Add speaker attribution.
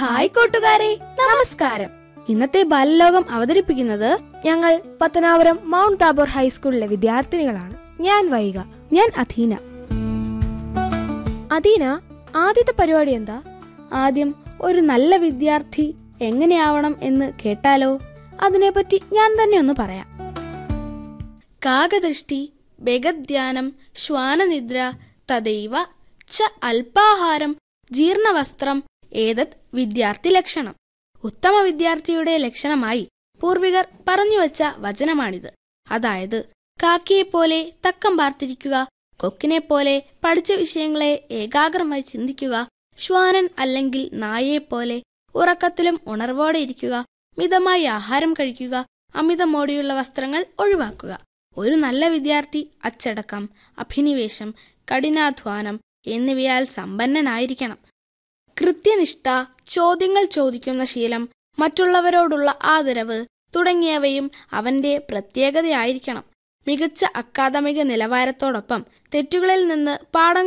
Speaker 1: hi കൂട്ടുകാരെ നമസ്കാരം ഇന്നത്തെ ബാലലോകം അവതരിപ്പിക്കുന്നത് ഞങ്ങൾ പത്തനാപുരം മൗണ്ട് താബോർ ഹൈസ്കൂളിലെ വിദ്യാർത്ഥിനികളാണ് ഞാൻ വൈക ഞാൻ അധീന അധീന ആദ്യത്തെ പരിപാടി എന്താ ആദ്യം ഒരു നല്ല വിദ്യാർത്ഥി എങ്ങനെയാവണം എന്ന് കേട്ടാലോ അതിനെപ്പറ്റി ഞാൻ തന്നെ ഒന്ന് പറയാം കാകദൃഷ്ടി ബഗദ്ധ്യാനം ശ്വാനനിദ്ര തദൈവ ച അല്പാഹാരം ജീർണവസ്ത്രം ഏതത് വിദ്യാർത്ഥി ലക്ഷണം ഉത്തമ വിദ്യാർത്ഥിയുടെ ലക്ഷണമായി പൂർവികർ പറഞ്ഞുവച്ച വചനമാണിത് അതായത് കാക്കിയെപ്പോലെ തക്കം പാർത്തിരിക്കുക കൊക്കിനെപ്പോലെ പഠിച്ച വിഷയങ്ങളെ ഏകാഗ്രമായി ചിന്തിക്കുക ശ്വാനൻ അല്ലെങ്കിൽ നായയെപ്പോലെ ഉറക്കത്തിലും ഉണർവോടെ ഇരിക്കുക മിതമായി ആഹാരം കഴിക്കുക അമിതമോടിയുള്ള വസ്ത്രങ്ങൾ ഒഴിവാക്കുക ഒരു നല്ല വിദ്യാർത്ഥി അച്ചടക്കം അഭിനിവേശം കഠിനാധ്വാനം എന്നിവയാൽ സമ്പന്നനായിരിക്കണം കൃത്യനിഷ്ഠ ചോദ്യങ്ങൾ ചോദിക്കുന്ന ശീലം മറ്റുള്ളവരോടുള്ള ആദരവ് തുടങ്ങിയവയും അവന്റെ പ്രത്യേകതയായിരിക്കണം മികച്ച അക്കാദമിക നിലവാരത്തോടൊപ്പം തെറ്റുകളിൽ നിന്ന് പാഠങ്ങൾ